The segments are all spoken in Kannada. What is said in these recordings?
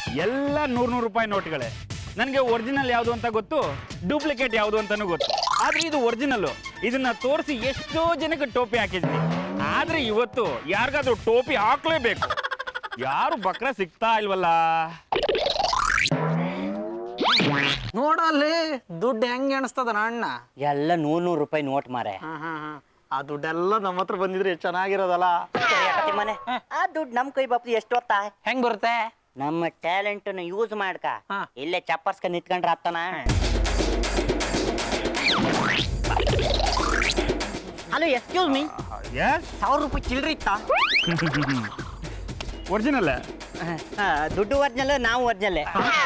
ಎಲ್ಲ ನೂರು ನೂರು ರೂಪಾಯಿ ನೋಟ್ಗಳೇ ನನಗೆ ಒರಿಜಿನಲ್ ಯಾವುದು ಅಂತ ಗೊತ್ತು ಡೂಪ್ಲಿಕೇಟ್ ಯಾವುದು ಅಂತಾನೂ ಗೊತ್ತು ಆದ್ರೆ ಇದು ಒರಿಜಿನಲ್ ಇದನ್ನ ತೋರಿಸಿ ಎಷ್ಟೋ ಜನಕ್ಕೆ ಟೋಪಿ ಹಾಕಿದ್ವಿ ಆದ್ರೆ ಇವತ್ತು ಯಾರಿಗಾದ್ರೂ ಟೋಪಿ ಹಾಕ್ಲೇಬೇಕು ಯಾರು ಬಕ್ರ ಸಿಗ್ತಾ ಇಲ್ವಲ್ಲ ನೋಡಲ್ಲಿ ದುಡ್ಡು ಹೆಂಗ್ ಎಣಿಸ್ತದ ಅಣ್ಣ ಎಲ್ಲ ನೂರ್ ನೂರ್ ರೂಪಾಯಿ ನೋಟ್ ಮಾರೆ ಆ ದುಡ್ಡೆಲ್ಲ ನಮ್ಮ ಹತ್ರ ಬಂದಿದ್ರೆ ಎಷ್ಟ್ ಚೆನ್ನಾಗಿರೋದಲ್ಲ ಮನೆ ಆ ದುಡ್ಡು ನಮ್ ಕೈ ಬಾಪು ಎಷ್ಟು ಹೊತ್ತ ಹೆಂಗ್ ಬರುತ್ತೆ ನಮ್ಮ ಟ್ಯಾಲೆಂಟ್ ಯೂಸ್ ಮಾಡ್ಕ ಹಾ. ಇಲ್ಲೇ ಚಪ್ಪರ್ಸ್ಕ ನಿಂತ್ಕೊಂಡ್ರ ಆತನ ಹಲೋ ಎಕ್ಸ್ಕ್ಯೂಸ್ ಮೀ ಎಸ್ ಸಾವಿರ ರೂಪಾಯಿ ಚಿಲ್ರಿ ಇತ್ತಾ ಒರಿಜಿನಲ್ ಆ, ದುಡ್ಡು ಒರ್ಜಿನಲ್ ನಾವು ಒರ್ಜಿನಲ್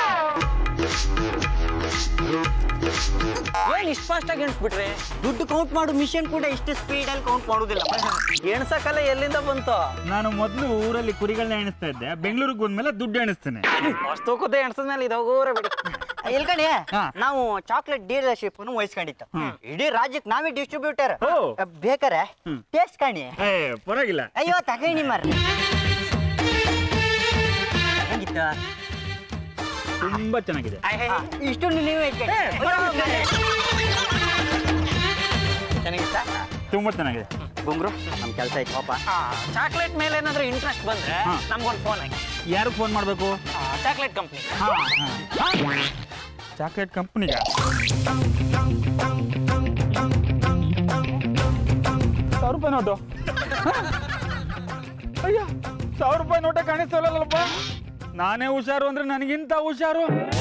ಏನ್ ಇಷ್ಟ ಫಾಸ್ಟ್ ಆಗಿ ಎಣಿಸ್ಬಿಟ್ರಿ ದುಡ್ಡು ಕೌಂಟ್ ಮಾಡು ಮಿಷನ್ ಕೂಡ ಇಷ್ಟು ಸ್ಪೀಡ್ ಅಲ್ಲಿ ಕೌಂಟ್ ಮಾಡುದಿಲ್ಲ ಎಣ್ಸಕ್ಕಲ್ಲ ಎಲ್ಲಿಂದ ಬಂತು ನಾನು ಮೊದಲು ಊರಲ್ಲಿ ಕುರಿಗಳನ್ನ ಎಣಿಸ್ತಾ ಇದ್ದೆ ಬೆಂಗಳೂರಿಗೆ ಬಂದ್ಮೇಲೆ ದುಡ್ಡು ಎಣಿಸ್ತೇನೆ ಅಷ್ಟು ಕೂತೆ ಎಣ್ಸದ್ಮೇಲೆ ಇದು ಹೋಗೋರ ಬಿಡಿ ಎಲ್ಕಡೆ ಹಾ. ನಾವು ಚಾಕ್ಲೇಟ್ ಡೀಲರ್ಶಿಪ್ ವಹಿಸ್ಕೊಂಡಿತ್ತು ಇಡೀ ರಾಜ್ಯಕ್ಕೆ ನಾವೇ ಡಿಸ್ಟ್ರಿಬ್ಯೂಟರ್ ಓ. ಬೇಕಾರೆ ಹ್ಮ್. ಟೇಸ್ಟ್ ಕಾಣಿ ಏ ಪರವಾಗಿಲ್ಲ ಅಯ್ಯೋ ತಗಣಿ ಮರ ಹೆಂಗಿತ್ತು ತುಂಬಾ ಚೆನ್ನಾಗಿದೆ ಇಷ್ಟು ನೀವೇ ಇಟ್ಕೊಳ್ಳಿ. ಚೆನ್ನಾಗಿತ್ತ ತುಂಬಾ ಚೆನ್ನಾಗಿದೆ ಗುಂಗ್ರು ನಮ್ ಕೆಲಸ ಐತೆ ಪಾಪ ಚಾಕ್ಲೇಟ್ ಮೇಲೆ ಏನಾದ್ರೂ ಇಂಟ್ರೆಸ್ಟ್ ಬಂದ್ರೆ ಹಾ. ನಮ್ಗೊಂದು ಫೋನ್ ಹಾಕಿ ಯಾರು ಫೋನ್ ಮಾಡಬೇಕು ಚಾಕ್ಲೇಟ್ ಕಂಪ್ನಿ ಚಾಕ್ಲೇಟ್ ಕಂಪ್ನಿಗ ಸಾವಿರ ರೂಪಾಯಿ ನೋಟು ಅಯ್ಯ ಸಾವಿರ ರೂಪಾಯಿ ನೋಟ ಕಾಣಿಸ್ತಲ್ಲಪ್ಪ ನಾನೇ ಹುಷಾರು ಅಂದ್ರೆ ನನಗಿಂತ ಹುಷಾರು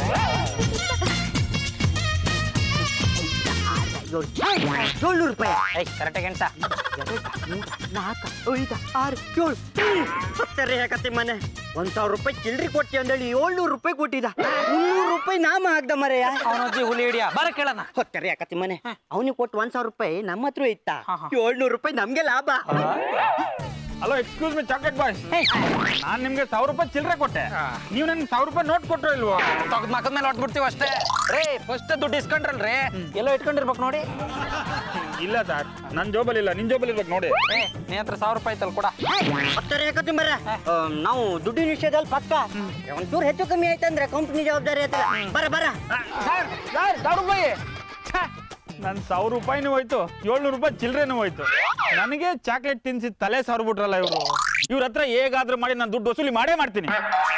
ಏಳ್ನೂರು ರೂಪಾಯಿ ಏಯ್ ಕರೆಕ್ಟಾಗಿ ಎಣ್ಸ ನಾಲ್ಕು ಐದು ಆರು ಏಳು ಸತ್ತರೆ ಯಾಕತ್ತಿ ಮನೆ ಒಂದ್ ಸಾವಿರ ರೂಪಾಯಿ ಚಿಲ್ಡ್ರಿ ಕೊಟ್ಟಿ ಅಂದೇಳಿ ಏಳ್ನೂರು ರೂಪಾಯಿ ಕೊಟ್ಟಿದ ಮುನ್ನೂರು ರೂಪಾಯಿ ನಾಮ ಹಾಕ್ದ ಮರೆಯ ಅವನಜ್ಜಿ ಹುಲಿ ಹಿಡಿಯ ಬರ ಕೇಳೋಣ ಹೊತ್ತರೆ ಯಾಕತ್ತಿ ಮನೆ ಅವನಿಗೆ ಕೊಟ್ಟು ಒಂದ್ ಸಾವಿರ ರೂಪಾಯಿ ನಮ್ಮ ಹತ್ರ ಇತ್ತ ಹಾ, ಹಾ. ಏಳ್ನೂರು ರೂಪಾಯಿ ನಮ್ಗೆ ಲಾಭ hello excuse me chocolate boy ನಾನು ನಿಮ್ಗೆ ಸಾವಿರ ರೂಪಾಯಿ ಚಿಲ್ಲರೆ ಕೊಟ್ಟೆ ನೀವು ನನ್ಗೆ ಸಾವಿರ ರೂಪಾಯಿ ನೋಟ್ ಕೊಟ್ಟರು ಇಲ್ವೋ ತಗದ್ ಮಕ್ಕದ ಮೇಲೆ ಹೊಟ್ಬಿಡ್ತೀವಿ ಅಷ್ಟೇ ರೇ ಫಸ್ಟ್ ದುಡ್ಡು ಇಸ್ಕೊಂಡ್ರಲ್ರಿ ಎಲ್ಲೋ ಇಟ್ಕೊಂಡಿರ್ಬೇಕು ನೋಡಿ ಇಲ್ಲ ಸರ್ ನನ್ನ ಜೋಬಲ್ಲಿ ಇಲ್ಲ ನಿನ್ ಜೋಬಲ್ಲಿ ಇರ್ಬೇಕು ನೋಡಿ ಏ ನೀ ಹತ್ರ ಸಾವಿರ ರೂಪಾಯಿ ಐತಲ್ ಕೂಡ ಹೊತ್ತರೆ ಯಾಕತ್ತಿ ಮರ ನಾವು ದುಡ್ಡಿನ ವಿಷಯದಲ್ಲಿ ಪಕ್ಕ ಒಂಚೂರು ಹೆಚ್ಚು ಕಮ್ಮಿ ಆಯ್ತಂದ್ರೆ ಕಂಪ್ನಿ ಜವಾಬ್ದಾರಿ ಆಯ್ತಲ್ಲ ಬರ ಬರ ಸರ್ ಸರ್ ಸಾವಿರ ರೂಪಾಯಿ ನನ್ನ ಸಾವಿರ ರೂಪಾಯಿನೂ ಹೋಯ್ತು ಏಳ್ನೂರು ರೂಪಾಯಿ ಚಿಲ್ಲರೆನೂ ಹೋಯ್ತು ನನಗೆ ಚಾಕ್ಲೇಟ್ ತಿನ್ಸಿ ತಲೆ ಸಾವಿರ ಬಿಟ್ರಲ್ಲ ಇವರು ಇವ್ರ ಹತ್ರ ಹೇಗಾದ್ರೂ ಮಾಡಿ ನಾನು ದುಡ್ಡು ವಸೂಲಿ ಮಾಡೇ ಮಾಡ್ತೀನಿ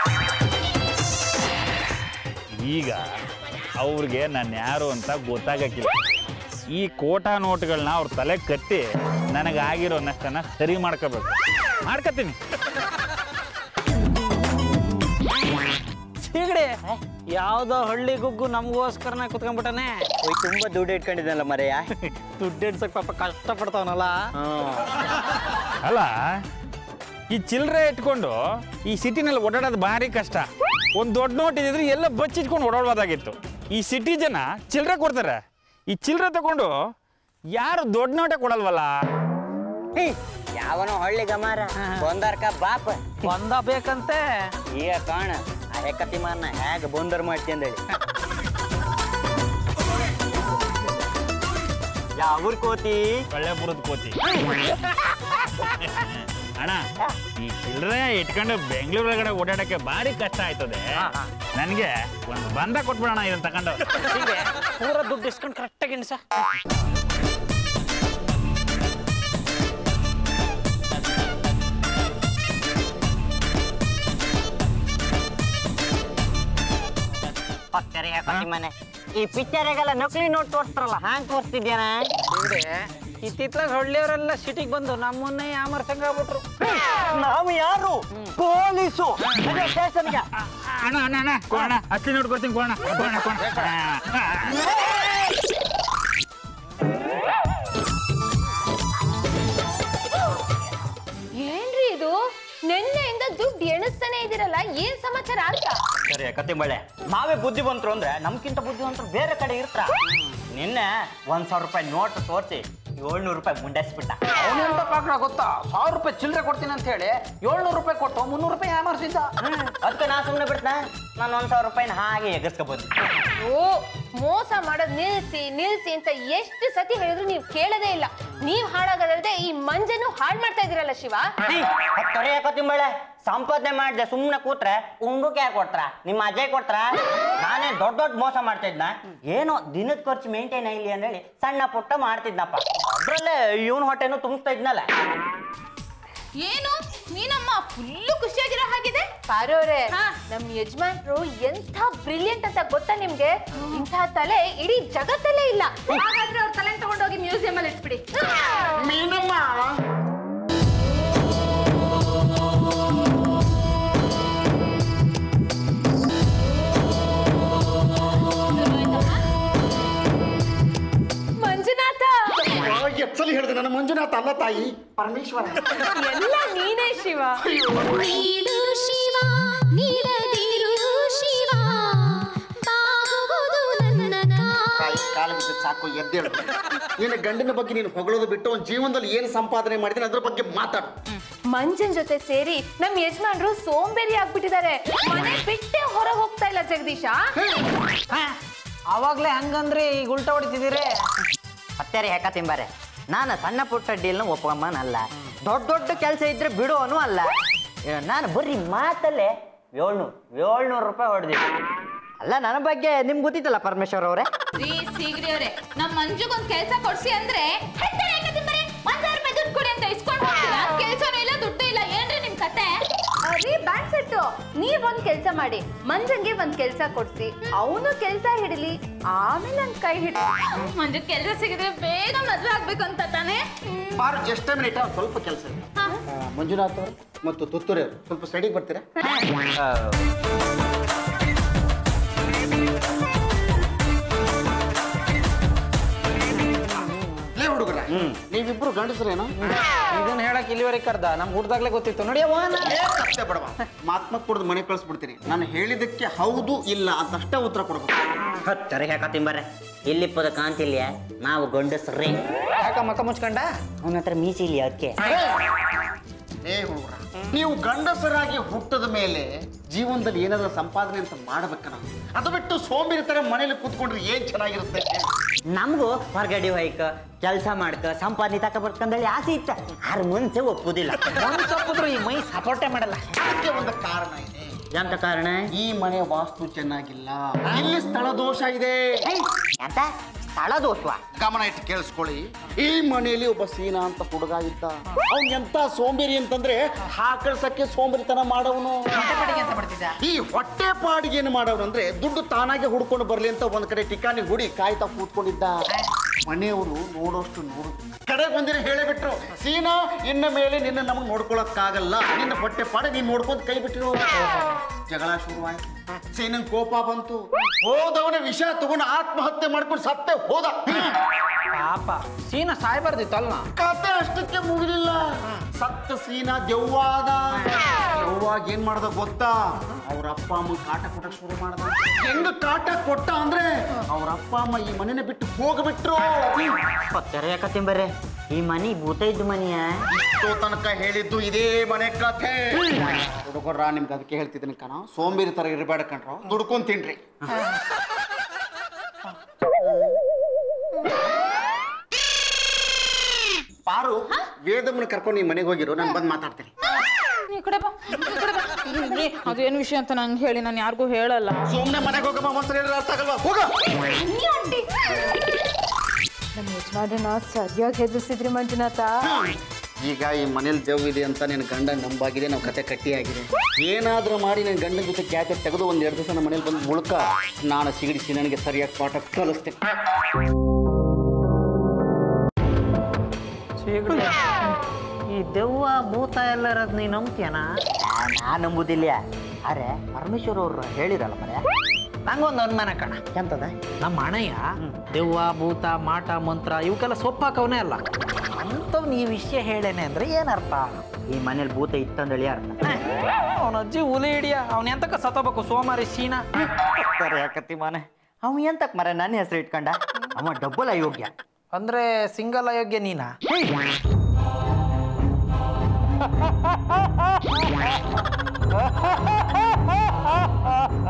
ಈಗ ಅವ್ರಿಗೆ ನಾನು ಯಾರು ಅಂತ ಗೊತ್ತಾಗಕ್ಕಿಲ್ಲ ಈ ಕೋಟಾ ನೋಟ್ಗಳನ್ನ ಅವ್ರ ತಲೆ ಕಟ್ಟಿ ನನಗಾಗಿರೋ ನಷ್ಟನ ಸರಿ ಮಾಡ್ಕೋಬೇಕು ಮಾಡ್ಕೋತೀನಿ ಸೀಗಡಿ ಯಾವ್ದೋ ಹಳ್ಳಿ ಗುಗ್ಗು ನಮಗೋಸ್ಕರನೇ ಕುತ್ಕೊಂಡ್ಬಿಟ್ಟನೆ ಓಯ್ ತುಂಬಾ ದುಡ್ಡು ಇಟ್ಕೊಂಡಿದ್ದಲ್ಲ ಮರೆಯ ದುಡ್ಡು ಇಡ್ಸಕ್ ಪಾಪ ಕಷ್ಟ ಪಡ್ತಾವನಲ್ಲ ಅಲ್ಲ ಈ ಚಿಲ್ಲರೆ ಇಟ್ಕೊಂಡು ಈ ಸಿಟಿನಲ್ಲಿ ಓಡಾಡೋದು ಭಾರಿ ಕಷ್ಟ ಒಂದು ದೊಡ್ಡ ನೋಟ್ ಇದ್ದಿದ್ರೆ ಎಲ್ಲ ಬಚ್ಚಿಟ್ಕೊಂಡು ಓಡಾಡ್ಬೋದಾಗಿತ್ತು ಈ ಸಿಟಿ ಜನ ಚಿಲ್ಲರೆ ಕೊಡ್ತಾರೆ ಈ ಚಿಲ್ಲರೆ ತಗೊಂಡು ಯಾರು ದೊಡ್ಡ ನೋಟೆ ಕೊಡಲ್ವಲ್ಲ ಯಾವನೋ ಹಳ್ಳಿ ಗಮಾರ ಬಂದಾರ್ಕ ಬಾಪ ಒಂದ ಬೇಕಂತೆ ಈಗ ಕಾಣ ಆ ಹೆಕ್ಕತಿ ಮಾರ್ನ ಹೇಗ ಬಂದರ್ ಮಾಡ್ತಿ ಅಂದೇಳಿ ಯಾವ ಕೋತಿ ಒಳ್ಳೆ ಬುರದ ಕೋತಿ ಅಣ್ಣ ಈ ಚಿಲ್ಲರೆ ಇಟ್ಕೊಂಡು ಬೆಂಗಳೂರು ಒಳಗಡೆ ಓಡಾಡಕ್ಕೆ ಭಾರಿ ಕಷ್ಟ ಆಯ್ತದೆ ನನಗೆ ಒಂದು ಬಂದ ಕೊಟ್ಬಿಡೋಣ ಇದನ್ನ ತಗೊಂಡು ಹೀಗೆ ಪೂರ ದುಡ್ಡು ಇಸ್ಕೊಂಡು ಕರೆಕ್ಟಾಗಿ ಎಣ್ಸ ಪಕ್ಕರೆ ಹೆಕ್ಕತಿ ಮನೆ ಈ ಪಿಕ್ಚರಿಗೆಲ್ಲ ನಕಲಿ ನೋಟ್ ತೋರಿಸ್ತಾರಲ್ಲ ಹ್ಯಾಂಗ್ ತೋರಿಸ್ತಿದ್ಯಾನ ಸೀಗಡಿ ಇತ್ತಿತ್ಲಾಗ ಹಳ್ಳಿಯವರೆಲ್ಲ ಸಿಟಿಗೆ ಬಂದು ನಮ್ಮನ್ನೇ ಯಾಮರ್ಸಂಗ ಆಗ್ಬಿಟ್ರು ನಾವು ಯಾರು ಪೊಲೀಸು ಸ್ಟೇಷನ್ಗೆ ಅಣ್ಣ ಅಣ್ಣ ಅಣ್ಣ ಕೊಡೋಣ ಅಷ್ಟೇ ನೋಡ್ಕೊಡ್ತೀನಿ ಕೊಡೋಣ ಕೊಡೋಣ ಕೊಡೋಣ ಏನ್ರಿ ಇದು ನಿನ್ನೆಯಿಂದ ದುಡ್ಡು ಎಣಿಸ್ತಾನೆ ಇದೀರಲ್ಲ ಏನ್ ಸಮಾಚಾರ ಅಂತ ಸರಿ ಕತೆ ಬಳೆ ನಾವೇ ಬುದ್ಧಿವಂತರು ಅಂದ್ರೆ ನಮ್ಗಿಂತ ಬುದ್ಧಿವಂತರು ಬೇರೆ ಕಡೆ ಇರ್ತಾರ ನಿನ್ನೆ ಒಂದ್ ಸಾವಿರ ರೂಪಾಯಿ ನೋಟ್ ತೋರಿಸಿ ಏಳ್ನೂರು ರೂಪಾಯಿ ಮುಂಡಾಯಿಸ್ಬಿಟ್ಟ ಅವನೆಂತ ಪಾಕ್ರ ಗೊತ್ತಾ ಸಾವಿರ ರೂಪಾಯಿ ಚಿಲ್ಲರೆ ಕೊಡ್ತೀನಿ ಅಂತ ಹೇಳಿ ಏಳ್ನೂರು ರೂಪಾಯಿ ಕೊಟ್ಟು ಮುನ್ನೂರು ರೂಪಾಯಿ ಯಾಮರ್ಸಿದ್ದ ಅದಕ್ಕೆ ನಾ ಸುಮ್ಮನೆ ಬಿಡ್ತಾ ನಾನು ಒಂದ್ ಸಾವಿರ ರೂಪಾಯಿನ ಹಾಗೆ ಎಗರ್ಸ್ಕೊಬೋದು ಓ ಮೋಸ ಮಾಡೋದ್ ನಿಲ್ಸಿ ನಿಲ್ಸಿ ಅಂತ ಎಷ್ಟು ಸತಿ ಹೇಳಿದ್ರು ನೀವು ಕೇಳದೇ ಇಲ್ಲ ನೀವ್ ಹಾಳಾಗದಲ್ದೆ ಈ ಮಂಜನ್ನು ಹಾಳ್ ಮಾಡ್ತಾ ಇದೀರಲ್ಲ ಶಿವ ತೊರೆ ಯಾಕೋ ತಿಂಬಳೆ ಸಂಪಾದನೆ ಮಾಡ್ದೆ ಸುಮ್ಮನೆ ಕೂತ್ರೆ ಉಂಗುಕ್ಕೆ ಯಾರು ಕೊಡ್ತಾರ ನಿಮ್ಮ ಅಜ್ಜಯ್ ಕೊಡ್ತಾರ ನಾನೇ ದೊಡ್ಡ ದೊಡ್ಡ ಮೋಸ ಮಾಡ್ತಿದ್ನ ಏನೋ ದಿನದ ಖರ್ಚು ಮೇಂಟೈನ್ ಆಗಲಿ ಅಂದೇಳಿ ಸಣ್ಣ ಪುಟ್ಟ ಮಾಡ್ತಿದ್ನಪ್ಪ ಅದ್ರಲ್ಲೇ ಇವನ್ ಹೊಟ್ಟೆನೂ ತುಂಬಿಸ್ತಾ ಇದ್ನಲ್ಲ ಏನು ನೀನಮ್ಮ ಫುಲ್ಲು ಖುಷಿಯಾಗಿರೋ ಹಾಗಿದೆ ಪಾರೋರೆ ಹಾ. ನಮ್ ಯಜಮಾನ್ರು ಎಂಥ ಬ್ರಿಲಿಯಂಟ್ ಅಂತ ಗೊತ್ತಾ ನಿಮ್ಗೆ ಇಂಥ ತಲೆ ಇಡೀ ಜಗತ್ತಲ್ಲೇ ಇಲ್ಲ ಹಾಗಾದ್ರೆ ಅವ್ರ ತಲೆ ತಗೊಂಡೋಗಿ ಮ್ಯೂಸಿಯಂ ಅಲ್ಲಿ ಇಟ್ಬಿಡಿ ಮಂಜುನಾಥ ಎಚ್ಚಲಿ ಹೇಳಿದೆ ನನ್ನ ಮಂಜುನಾಥ ಅಲ್ಲ ತಾಯಿ ಪರಮೇಶ್ವರ ಎಲ್ಲ ನೀನೇ ಶಿವ ನೀಡು ಶಿವ ನೀಡದಿರು ಶಿವ ಬಾಗುವುದು ನನ್ನ ತಾಯಿ ಕಾಲ ಬಿದ್ದು ಸಾಕು ಎದ್ದೇಳು ನಿನ್ನ ಗಂಡನ ಬಗ್ಗೆ ನೀನು ಹೊಗಳೋದು ಬಿಟ್ಟು ಒಂದು ಜೀವನದಲ್ಲಿ ಏನು ಸಂಪಾದನೆ ಮಾಡಿದ್ದೀನಿ ಅದ್ರ ಬಗ್ಗೆ ಮಾತಾಡು ಮಂಜನ್ ಜೊತೆ ಸೇರಿ ನಮ್ ಯಜಮಾನ್ರು ಸೋಂಬೇರಿ ಆಗ್ಬಿಟ್ಟಿದ್ದಾರೆ ಮನೆ ಬಿಟ್ಟೆ ಹೊರ ಹೋಗ್ತಾ ಇಲ್ಲ ಜಗದೀಶ ಅವಾಗ್ಲೇ ಹಂಗಂದ್ರೆ ಈಗ ಉಲ್ಟಾ ಹೊಡಿತಿದ್ದೀರಿ ಹತ್ಯಾರಿ ಯಾಕ ತಿಂಬಾರೆ ನಾನು ಸಣ್ಣ ಪುಟ್ಟ ಡೀಲ್ನ ಒಪ್ಪಮ್ಮನಲ್ಲ ದೊಡ್ಡ ದೊಡ್ಡ ಕೆಲಸ ಇದ್ರೆ ಬಿಡೋನು ಅಲ್ಲ ಏ, ನಾನು ಬರೀ ಮಾತಲ್ಲೇ ಏಳ್ನೂರು ಏಳ್ನೂರು ರೂಪಾಯಿ ಹೊಡೆದಿದ್ದೆ ಅಲ್ಲ ನನ್ನ ಬಗ್ಗೆ ನಿಮ್ಗೆ ಗೊತ್ತಿತ್ತಲ್ಲ ಪರಮೇಶ್ವರ್ ಅವರೇ ರೀ ಸೀಗ್ರಿ ಅವ್ರೆ ನಮ್ ಮಂಜುಗೊಂದ್ ಕೆಲ್ಸ ಕೊಡ್ಸಿ ಅಂದ್ರೆ ಹೇಳ್ತಾರೆ ಯಾಕೆ ತಿಂಬರೆ ಒಂದ್ ಸಾವಿರ ರೂಪಾಯಿ ದುಡ್ಡು ಕೊಡಿ ಅಂತ ಇಸ್ಕೊಂಡು ಹೋಗ್ತೀರಾ ಕೆಲ್ಸನೂ ಇಲ್ಲ ದುಡ್ಡು ಇಲ್ಲ ಏನ್ರಿ ನಿಮ್ ಕತೆ ರೀ ಬ್ಯಾಕ್ ಸೆಟ್ಟು ನೀವ್ ಒಂದ್ ಕೆಲ್ಸ ಮಾಡಿ ಮಂಜಂಗೆ ಒಂದ್ ಕೆಲ್ಸ ಕೊಡ್ಸಿ ಅವನು ಕೆಲ್ಸ ಹಿಡಿಲಿ ಆಮೇಲೆ ನನ್ ಕೈ ಹಿಡಿ ಮಂಜು ಕೆಲ್ಸ ಸಿಗಿದ್ರೆ ಬೇಗ ಮದ್ವೆ ಆಗ್ಬೇಕು ಅಂತ ತಾನೇ ಬಾರು ಜಸ್ಟ್ ಮಿನಿಟ್ ಸ್ವಲ್ಪ ಕೆಲಸ ಇದೆ ಆ, ಮಂಜುನಾಥ್ ಅವರು ಮತ್ತು ತುತ್ತೂರಿ ಅವರು ಸ್ವಲ್ಪ ಸೈಡಿಗೆ ಬರ್ತೀರಾ ಲೇ ಹುಡುಗರ ನೀವಿಬ್ರು ಗಂಡಸ್ರೇನು ಇದನ್ನ ಹೇಳಕ್ ಇಲ್ಲಿವರೆಗೆ ಕರ್ದ ನಮ್ ಹುಡ್ದಾಗ್ಲೇ ಗೊತ್ತಿತ್ತು ನೋಡಿಯವ್ವ ಅಷ್ಟೇ ಬಡವ ಮಾತ್ಮ ಕುಡ್ದು ಮನೆ ಕಳಿಸ್ಬಿಡ್ತೀನಿ ನಾನು ಹೇಳಿದ್ದಕ್ಕೆ ಹೌದು ಇಲ್ಲ ಅಂತ ಅಷ್ಟೇ ಉತ್ತರ ಕೊಡ್ಬೇಕು ಹತ್ತಾರೆ ಯಾಕ ತಿಂಬಾರೆ ಇಲ್ಲಿಪ್ಪದ ಕಾಂತಿಲ್ಯ ನಾವು ಗಂಡಸ್ರಿ ಯಾಕ ಮಕ್ಕ ಮುಚ್ಕೊಂಡ ಅವನ ಹತ್ರ ಮೀಸಿ ಇಲ್ಲಿ ಅದಕ್ಕೆ ಏ ಹುಡುಗರ ನೀವು ಗಂಡಸರಾಗಿ ಹುಟ್ಟದ ಮೇಲೆ ಜೀವನದಲ್ಲಿ ಏನಾದ್ರೂ ಸಂಪಾದನೆ ಅಂತ ಮಾಡ್ಬೇಕ ನಾವು ಅದು ಬಿಟ್ಟು ಸೋಂಬೇರಿ ತರ ಮನೇಲಿ ಕೂತ್ಕೊಂಡ್ರೆ ಏನ್ ಚೆನ್ನಾಗಿರುತ್ತೆ ನಮಗೂ ಹೊರಗಡೆ ಹೋಯ್ಕ ಕೆಲಸ ಮಾಡ್ಕ ಸಂಪಾದನೆ ತಕ ಬರ್ಕಂದೇಳಿ ಆಸೆ ಇತ್ತ ಆರ್ ಮುಂಚೆ ಒಪ್ಪುದಿಲ್ಲ ತಪ್ಪಿದ್ರು ಈ ಮೈ ಸಪೋರ್ಟೇ ಮಾಡಲ್ಲ ಅದಕ್ಕೆ ಒಂದು ಕಾರಣ ಇದೆ ಎಂತ ಕಾರಣ ಈ ಮನೆ ವಾಸ್ತು ಚೆನ್ನಾಗಿಲ್ಲ ಇಲ್ಲಿ ಸ್ಥಳ ದೋಷ ಇದೆ ಎಂತ ಸ್ಥಳ ದೋಷವ ಗಮನ ಇಟ್ಟು ಕೇಳಿಸ್ಕೊಳ್ಳಿ ಈ ಮನೆಯಲ್ಲಿ ಒಬ್ಬ ಸೀನಾ ಅಂತ ಹುಡುಗ ಇದ್ದ ಅವ್ನ್ ಎಂತ ಸೋಂಬೇರಿ ಅಂತಂದ್ರೆ ಹಾಕಳ್ಸಕ್ಕೆ ಸೋಂಬೇರಿತನ ಮಾಡವನು ಅಂತ ಮಾಡ್ತಿದ್ದ ಈ ಹೊಟ್ಟೆ ಪಾಡಿಗೆ ಏನು ಮಾಡೋರು ಅಂದ್ರೆ ದುಡ್ಡು ತಾನಾಗೆ ಹುಡ್ಕೊಂಡು ಬರ್ಲಿ ಅಂತ ಒಂದ್ ಕಡೆ ಟಿಕಾನಿ ಹುಡಿ ಕಾಯ್ತಾ ಕೂತ್ಕೊಂಡಿದ್ದ ಮನೆಯವರು ನೋಡೋಷ್ಟು ನೋಡು ಕಡೆಗೆ ಒಂದಿನ ಹೇಳೇ ಬಿಟ್ರು ಸೀನಾ ಇನ್ನ ಮೇಲೆ ನಿನ್ನ ನಮಗ್ ನೋಡ್ಕೊಳಕ್ಕಾಗಲ್ಲ ನಿನ್ನ ಹೊಟ್ಟೆ ಪಾಡಿ ನೀನ್ ನೋಡ್ಕೊಂಡ್ ಕೈ ಬಿಟ್ಟಿರು ಜಗಳ ಶುರುವಾಯ್ತು ಸೀನಂಗ್ ಕೋಪ ಬಂತು ಹೋದವನ ವಿಷ ತಗೊಂಡು ಆತ್ಮಹತ್ಯೆ ಮಾಡ್ಕೊಂಡು ಸತ್ತೆ ಹೋದ ಪಾಪ ಸೀನ ಸಾಯ್ಬಾರ್ದಿತ್ತಲ್ಲ ಕತೆ ಅಷ್ಟಕ್ಕೆ ಮುಗಿಲಿಲ್ಲ ಸತ್ತ ಸೀನಾ ದೆವ್ವಾದ ದೆವ್ವಾಗ ಏನ್ ಮಾಡ್ದ ಗೊತ್ತಾ ಅವ್ರ ಅಪ್ಪ ಅಮ್ಮ ಕಾಟ ಕೊಟ್ಟಕ್ ಶುರು ಮಾಡ್ದ ಹೆಂಗ ಕಾಟ ಕೊಟ್ಟ ಅಂದ್ರೆ ಅವ್ರ ಅಪ್ಪ ಅಮ್ಮ ಈ ಮನೆನ ಬಿಟ್ಟು ಹೋಗ್ಬಿಟ್ರು ಪತ್ತರ ಯಾಕತ್ತಿಂಬರ್ರೆ ಈ ಮನಿ ಭೂತ ಇದ್ದು ಮನಿಯ ಇಷ್ಟೋ ತನಕ ಹೇಳಿದ್ದು ಇದೇ ಮನೆ ಕಥೆ ಹುಡುಗರ ನಿಮ್ಗೆ ಅದಕ್ಕೆ ಹೇಳ್ತಿದ್ದೀನಿ ಕಣ ಸೋಂಬೇರಿ ತರ ಇರಬೇಡ ಕಣ್ರು ದುಡ್ಕೊಂಡ್ ತಿನ್ರಿ ಪಾರು ವೇದಮ್ಮನ ಕರ್ಕೊಂಡು ನೀನ್ ಮನೆಗೆ ಹೋಗಿರೋ ನಾನು ಬಂದು ಮಾತಾಡ್ತೀನಿ ಈ ಕಡೆ ಬಾ ಈ ಕಡೆ ಬಾ ರೀ, ಅದೇನ್ ವಿಷಯ ಅಂತ ನಂಗೆ ಹೇಳಿ ನಾನು ಯಾರಿಗೂ ಹೇಳಲ್ಲ ಸುಮ್ಮನೆ ಮನೆಗೆ ಹೋಗಮ್ಮ ಒಂದ್ಸಲ ಹೇಳಿದ್ರೆ ಅರ್ಥ ಆಗಲ್ವಾ ಹೋಗ ನಮ್ಮ ಯಜಮಾನ್ರನ್ನ ಸರಿಯಾಗಿ ಹೆದರ್ಸಿದ್ರಿ ಮಂಜುನಾಥ ಈಗ ಈ ಮನೇಲಿ ದೇವ್ ಇದೆ ಅಂತ ನಿನ್ನ ಗಂಡ ನಂಬಾಗಿದೆ ನಾವು ಕತೆ ಕಟ್ಟಿ ಆಗಿದೆ ಏನಾದ್ರೂ ಮಾಡಿ ನನ್ನ ಗಂಡನ ಜೊತೆ ಕ್ಯಾತೆ ತೆಗೆದು ಒಂದ್ ಎರಡು ದಿವಸ ನಮ್ಮ ಮನೇಲಿ ಬಂದು ಮುಳುಕ ನಾನು ಸಿಗಡಿಸಿ ನನಗೆ ಸರಿಯಾಗಿ ಪಾಠ ಕಲಿಸ್ತೇನೆ ಈ ದೆವ್ವ ಭೂತ ಎಲ್ಲ ಇರೋದ್ ನೀ ನಂಬ್ತೀಯನ ನಾ ನಂಬುದಿಲ್ಲ ಅರೆ ಪರಮೇಶ್ವರ್ ಅವ್ರು ಹೇಳಿರಲ್ಲ ಮರೆ ನಂಗೊಂದು ಅನುಮಾನ ಕಣ ಎಂತದ ನಮ್ಮ ಅಣ್ಣಯ್ಯ ದೆವ್ವ ಭೂತ ಮಾಟ ಮಂತ್ರ ಇವಕ್ಕೆಲ್ಲ ಸೊಪ್ಪಾಕವನೇ ಅಲ್ಲ ಅಂಥವ್ನು ಈ ವಿಷಯ ಹೇಳೇನೆ ಅಂದ್ರೆ ಏನರ್ಥ ಈ ಮನೇಲಿ ಭೂತ ಇತ್ತಂದೇಳಿ ಅರ್ಥ ಅವನ ಅಜ್ಜಿ ಹುಲಿ ಹಿಡಿಯ ಅವ್ನ ಎಂತಕ್ಕ ಸತ್ತೋಬೇಕು ಸೋಮಾರಿ ಸೀನಾ ಸರಿ ಯಾಕತ್ತಿ ಮನೆ ಅವ ಎಂತಕ್ ಮರ ನನ್ನ ಹೆಸರು ಇಟ್ಕೊಂಡ ಅವ ಡಬ್ಬಲ್ ಅಯೋಗ್ಯ ಅಂದ್ರೆ ಸಿಂಗಲ್ ಅಯೋಗ್ಯ ನೀನಾ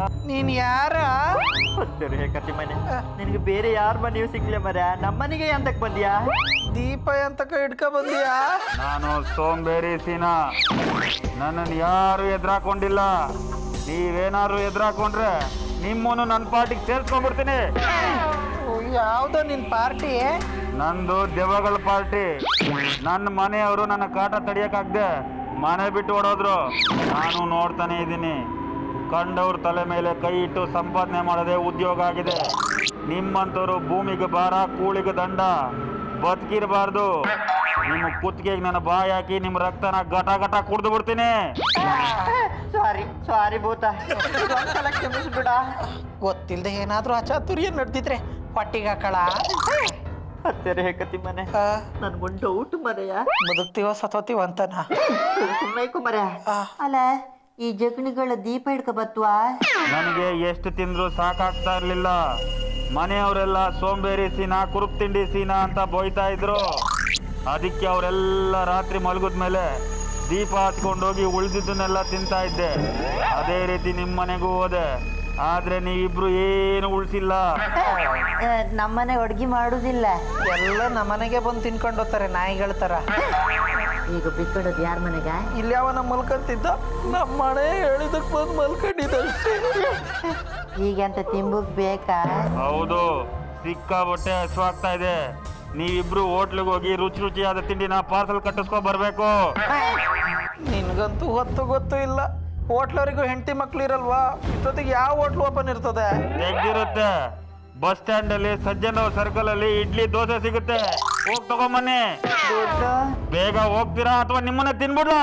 ನೀನ್ ಯಾರ ಕತ್ತಿ ಮನೆ ನಿನಗೆ ಬೇರೆ ಯಾರ ಮನೆಯೂ ಸಿಗ್ಲಿ ಮರ ನಮ್ಮನೆಗೆ ಅಂತಕ್ ಬಂದ್ಯಾ ದೀಪ ಅಂತ ಹಿಡ್ಕ ಬಂದಿಯಾ ನಾನು ಸೋಂಬೇರಿ ಸೀನಾ ನನ್ನನ್ನು ಯಾರು ಎದುರಾಕೊಂಡಿಲ್ಲ ನೀವೇನಾದ್ರು ಎದುರಾಕೊಂಡ್ರೆ ನಿಮ್ಮನ್ನು ನನ್ನ ಪಾರ್ಟಿಗೆ ಸೇರ್ಸ್ಕೊಂಡ್ಬಿಡ್ತೀನಿ ಯಾವ್ದೋ ನಿನ್ ಪಾರ್ಟಿ ನಂದು ದೆವ್ವಗಳ ಪಾರ್ಟಿ ನನ್ನ ಮನೆಯವರು ನನ್ನ ಕಾಟ ತಡಿಯಕ್ಕಾಗ್ದೆ ಮನೆ ಬಿಟ್ಟು ಓಡೋದ್ರು ನಾನು ನೋಡ್ತಾನೆ ಇದ್ದೀನಿ ಕಂಡವ್ರ ತಲೆ ಮೇಲೆ ಕೈ ಇಟ್ಟು ಸಂಪಾದನೆ ಮಾಡೋದೇ ಉದ್ಯೋಗ ಆಗಿದೆ ನಿಮ್ಮಂಥವ್ರು ಭೂಮಿಗೆ ಭಾರ ಕೂಳಿಗೆ ದಂಡ ಬದುಕಿರಬಾರ್ದು ನಿಮ್ಮ ಕುತ್ತಿಗೆಗೆ ನನ್ನ ಬಾಯಿ ಹಾಕಿ ನಿಮ್ಮ ರಕ್ತನ ಘಟ ಘಟ ಕುಡ್ದು ಬಿಡ್ತೀನಿ ಸಾರಿ ಸಾರಿ ಭೂತ ಇದೊಂದ್ಸಲ ಕ್ಷಮಿಸ್ಬಿಡ ಗೊತ್ತಿಲ್ದೆ ಏನಾದ್ರೂ ಅಚಾತುರ್ಯ ನಡೆದಿದ್ರೆ ಹೊಟ್ಟಿಗೆ ಹಾಕಳ ಹತ್ತಿರ ಹೇಕತಿ ಮನೆ ನನ್ಗೊಂದು ಡೌಟ್ ಮರೆಯ ಬದುಕ್ತೀವೋ ಸತ್ತೋತೀವೋ ಅಂತನಾ ಸುಮ್ಮನೆ ಮರ ಅಲ್ಲ ಈ ಜಗಣಿಗಳ ದೀಪ ಹಿಡ್ಕ ಬತ್ವಾ ನನಗೆ ಎಷ್ಟು ತಿಂದ್ರು ಸಾಕಾಗ್ತಾ ಇರ್ಲಿಲ್ಲ ಮನೆಯವರೆಲ್ಲ ಸೋಂಬೇರಿ ಸೀನಾ ಕುರುಪ್ ತಿಂಡಿ ಸೀನಾ ಅಂತ ಬೋಯ್ತಾ ಇದ್ರು ಅದಕ್ಕೆ ಅವರೆಲ್ಲ ರಾತ್ರಿ ಮಲಗಿದ ಮೇಲೆ ದೀಪ ಹಚ್ಕೊಂಡೋಗಿ ಉಳಿದಿದ್ದನ್ನೆಲ್ಲ ತಿಂತಾ ಇದ್ದೆ ಅದೇ ರೀತಿ ನಿಮ್ಮ ಮನೆಗೂ ಹೋದೆ ಆದ್ರೆ ನೀವಿಬ್ರು ಏನು ಉಳಿಸಿಲ್ಲ ನಮ್ಮನೆ ಅಡ್ಗೆ ಮಾಡುದಿಲ್ಲ ಎಲ್ಲ ನಮ್ಮನೆಗೆ ಬಂದು ತಿನ್ಕೊಂಡು ಹೋಗ್ತಾರೆ ನಾಯಿಗಳ ತರ ಈಗ ಬಿಕ್ಕಡೋದು ಯಾರ ಮನೆಗ ಇಲ್ಲಿ ಅವನ ಮಲ್ಕಂತಿದ್ದ ನಮ್ಮ ಮನೆ ಹೇಳಿದಕ್ ಬಂದು ಮಲ್ಕೊಂಡಿದ್ದಷ್ಟೇ ಈಗ ಅಂತ ತಿಂಬುಕ್ ಬೇಕಾ ಹೌದು ಸಿಕ್ಕಾಬಟ್ಟೆ ಹಸುವಾಗ್ತಾ ಇದೆ ನೀವಿಬ್ರು ಹೋಟ್ಲಿಗೆ ಹೋಗಿ ರುಚಿ ರುಚಿಯಾದ ತಿಂಡಿನ ಪಾರ್ಸಲ್ ಕಟ್ಟಿಸ್ಕೊ ಬರ್ಬೇಕು ನಿನ್ಗಂತೂ ಹೊತ್ತು ಗೊತ್ತು ಇಲ್ಲ ಹೋಟ್ಲವರಿಗೂ ಹೆಂಡತಿ ಮಕ್ಳು ಇರಲ್ವಾ ಇಷ್ಟೊತ್ತಿಗೆ ಯಾವ ಹೋಟ್ಲ್ ಓಪನ್ ಇರ್ತದೆ ತೆಗ್ದಿರುತ್ತೆ ಬಸ್ ಸ್ಟ್ಯಾಂಡ್ ಅಲ್ಲಿ ಸಜ್ಜನ ಸರ್ಕಲ್ ಅಲ್ಲಿ ಇಡ್ಲಿ ದೋಸೆ ಸಿಗುತ್ತೆ ಹೋಗ್ ತಗೊಂಬನ್ನಿ ಬೇಗ ಹೋಗ್ತೀರಾ ಅಥವಾ ನಿಮ್ಮನ್ನ ತಿನ್ಬಿಡು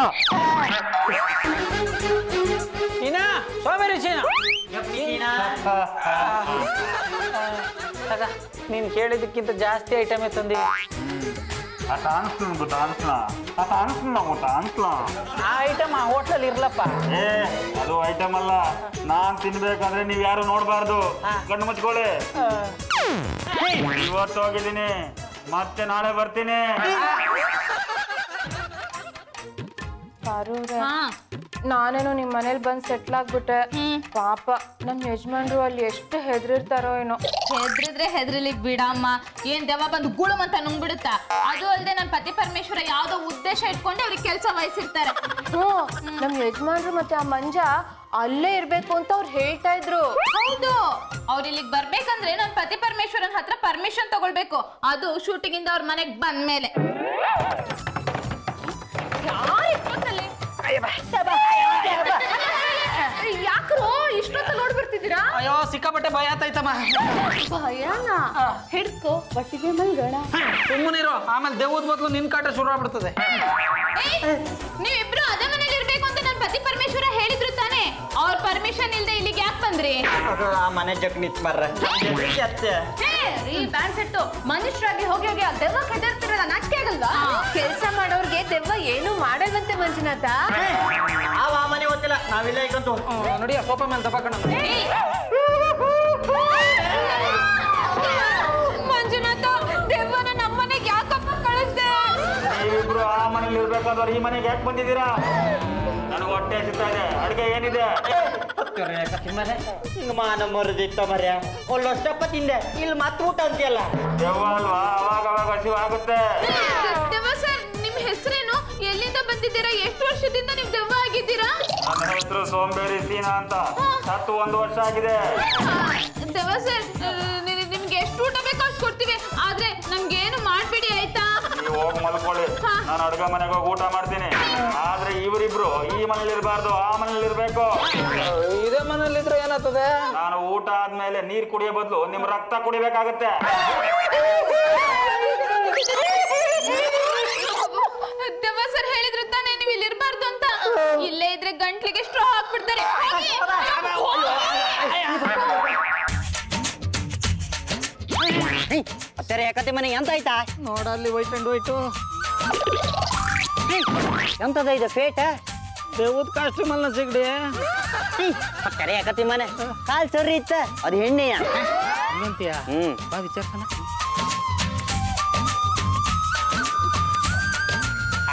ಇನ್ನ ಸೋಮೇರಿ ಚೀನ ತಗ ನೀನ್ ಕೇಳಿದಕ್ಕಿಂತ ಜಾಸ್ತಿ ಐಟಮೇ ತಂದೀವಿ ಅಟ ಅನ್ಸ್ಲ ಗೊತ್ತಾ ಅನ್ಸ್ಲ ಅಟ ಅನ್ಸ್ಲ ಗೊತ್ತಾ ಅನ್ಸ್ಲ ಆ ಐಟಮ್ ಆ ಹೋಟ್ಲಲ್ಲಿ ಇರ್ಲಪ್ಪ ಏ ಅದು ಐಟಮ್ ಅಲ್ಲ ನಾನ್ ತಿನ್ಬೇಕಂದ್ರೆ ನೀವ್ ಯಾರು ನೋಡ್ಬಾರ್ದು ಕಣ್ಣು ಮುಚ್ಕೊಳ್ಳಿ ಇವತ್ತು ಹೋಗಿದ್ದೀನಿ ಮತ್ತೆ ನಾಳೆ ಬರ್ತೀನಿ ಪಾರೂರೆ ಹಾ ನಾನೇನೋ ನಿಮ್ಮ ಮನೇಲಿ ಬಂದು ಸೆಟ್ಲ್ ಆಗ್ಬಿಟ್ಟೆ ಪಾಪ ನಮ್ಮ ಯಜಮಾನ್ರು ಅಲ್ಲಿ ಎಷ್ಟು ಹೆದರಿರ್ತಾರೋ ಏನೋ ಹೆದ್ರಿದ್ರೆ ಹೆದ್ರಿಲಿಕ್ ಬಿಡಮ್ಮ ಏನ್ ದೆವ್ವ ಬಂದು ಗುಳುಮ್ ಅಂತ ನುಂಗ್ಬಿಡುತ್ತಾ ಅದು ಅಲ್ಲದೆ ನನ್ನ ಪತಿ ಪರಮೇಶ್ವರ ಯಾವ್ದೋ ಉದ್ದೇಶ ಇಟ್ಕೊಂಡು ಅವ್ರಿಗೆ ಕೆಲಸ ವಹಿಸಿರ್ತಾರೆ ಹ್ಞೂ ನಮ್ಮ ಯಜಮಾನ್ರು ಮತ್ತೆ ಆ ಮಂಜ ಅಲ್ಲೇ ಇರ್ಬೇಕು ಅಂತ ಅವ್ರು ಹೇಳ್ತಾ ಇದ್ರು ಹೌದು ಅವ್ರು ಇಲ್ಲಿಗೆ ಬರ್ಬೇಕಂದ್ರೆ ನನ್ನ ಪತಿ ಪರಮೇಶ್ವರನ್ ಹತ್ರ ಪರ್ಮಿಷನ್ ತಗೊಳ್ಬೇಕು ಅದು ಶೂಟಿಂಗ್ ಇಂದ ಅವ್ರ ಮನೆಗ್ ಬಂದ್ಮೇಲೆ ಯಾರ್ ಇಷ್ಟೊತ್ತಲ್ಲಿ? ಯಾಕ್ರೋ ಇಷ್ಟೊತ್ತ ನೋಡ್ಬಿಡ್ತಿದ್ದೀರಾ ಅಯ್ಯೋ ಸಿಕ್ಕಾಪಟ್ಟೆ ಭಯ ಆತಾಯ್ತಮ್ಮ ಭಯನ ಹಿಡ್ಕೋ ಒಟ್ಟಿಗೆ ಮಲ್ಗೋಣ ಸುಮ್ಮನಿರೋ ಆಮೇಲೆ ದೇವದ ಬದಲು ನಿನ್ ಕಾಟ ಶುರು ಆಗ್ಬಿಡ್ತದೆ ಏಯ್, ನೀವಿಬ್ರು ಅದೇ ಮನೇಲಿ ಇರ್ಬೇಕು ಅಂತ ನನ್ನ ಪತಿ ಪರಮೇಶ್ವರ ಹೇಳಿದ್ರು ತಾನೇ ಅವ್ರ ಪರ್ಮಿಷನ್ ಇಲ್ದೆ ಇಲ್ಲಿಗೆ ಯಾಕೆ ಬಂದ್ರಿ ಆ ಮನೆ ಜಗಣಿ ಬರ್ರ ಹೇ ರೀ ಬ್ಯಾಂಡ್ ಸೆಟ್ಟು ಮನುಷ್ಯರಾಗಿ ಹೋಗಿ ಹೋಗಿ ಆ ದೆವ್ವ ಕೆದರ್ತಿರಲ್ಲ ನಾಚಿಕೆ ಆಗಲ್ವಾ ಕೆಲಸ ಮಾಡೋರ್ಗೆ ದೆವ್ವ ಏನು ಮಾಡಲ್ವಂತೆ ಮಂಜುನಾಥ ಆ ಆ ಮನೆ ಗೊತ್ತಿಲ್ಲ ನಾವಿಲ್ಲ ಈಗಂತೂ ನೋಡಿ ಆ ಸೋಫಾ ಮೇಲೆ ದಬಾಕಣ ಏಯ್. ಮಂಜುನಾಥ ದೆವ್ವನ ನಮ್ಮನೆಗೆ ಯಾಕಪ್ಪ ಕಳಿಸ್ದೆ ನೀವಿಬ್ರು ಆ ಮನೇಲಿ ಇರ್ಬೇಕಾದ್ರೆ ಈ ಮನೆಗೆ ಯಾಕೆ ಬಂದಿದ್ದೀರಾ ನನಗೆ ಹೊಟ್ಟೆ ಹಸಿತಾ ಇದೆ ಅಡುಗೆ ಏನಿದೆ ಹಿಂಗ ಮಾನ ಮರದಿತ್ತ ಮರ್ಯ ಒಳ್ಳೊಷ್ಟಪ್ಪ ತಿಂದೆ ಇಲ್ಲಿ ಮತ್ತೆ ಊಟ ಅಂತೀಯಲ್ಲ ದೆವ್ವ ಅಲ್ವಾ ಅವಾಗ ಅವಾಗ ಹಸಿವು ಆಗುತ್ತೆ ದೆವ್ವ ಸರ್ ನಿಮ್ ಹೆಸರೇನು ಎಲ್ಲಿಂದ ಬಂದಿದ್ದೀರಾ ಎಷ್ಟು ವರ್ಷದಿಂದ ನೀವು ದೆವ್ವ ಆಗಿದ್ದೀರಾ ನನ್ನ ಹೆಸರು ಸೋಂಬೇರಿ ಸೀನಾ ಅಂತ ಹತ್ತು ಒಂದು ವರ್ಷ ಆಗಿದೆ ದೆವ್ವ ಸರ್ ನಿಮ್ಗೆ ಎಷ್ಟು ಊಟ ಬೇಕೋ ಅಷ್ಟು ಕೊಡ್ತೀವಿ ಆದ್ರೆ ನಮ್ಗೇನು ಮಾಡ್ಬಿಡಿ ಆಯ್ತಾ ನೀವು ಹೋಗಿ ಮಲ್ಕೊಳ್ಳಿ ನಾನು ಅಡುಗೆ ಮನೆಗೆ ಹೋಗಿ ಊಟ ಮಾಡ್ತೀನಿ ಆದ್ರೆ ಇವರಿಬ್ರು ಈ ಮನೇಲಿ ಇರಬಾರ್ದು ಆ ಮನೇಲಿ ಇರ್ಬೇಕು ಇದೇ ಮನೇಲಿದ್ರೆ ಏನಾಗ್ತದೆ ನಾನು ಊಟ ಆದ್ಮೇಲೆ ನೀರ್ ಕುಡಿಯೋ ಬದಲು ನಿಮ್ ರಕ್ತ ಕುಡಿಬೇಕಾಗತ್ತೆ ದೆವ್ವ ಸರ್ ಹೇಳಿದ್ರು ತಾನೇ ನೀವು ಇಲ್ಲಿ ಇರಬಾರ್ದು ಅಂತ ಇಲ್ಲೇ ಇದ್ರೆ ಗಂಟ್ಲಿಗೆ ಸ್ಟ್ರಾ ಹಾಕ್ಬಿಡ್ತಾರೆ ಅತ್ತಾರೆ ಯಾಕತ್ತೆ ಮನೆ ಎಂತ ಆಯ್ತಾ ನೋಡಲ್ಲಿ ವೈಟ್ ಅಂಡ್ ವೈಟು ಎಂತದ ಇದು ಫೇಟ ದೇವದ ಕಾಸ್ಟ್ಯೂಮಲ್ನ ಸಿಗಡಿ ಅತ್ತಾರೆ ಯಾಕತ್ತೆ ಮನೆ ಕಾಲ್ ಸರಿ ಇತ್ತ ಅದು ಹೆಣ್ಣೆಯ ಹಂಗಂತೀಯ ಹ್ಮ್ ಬಾ ವಿಚಾರ್ಸಣ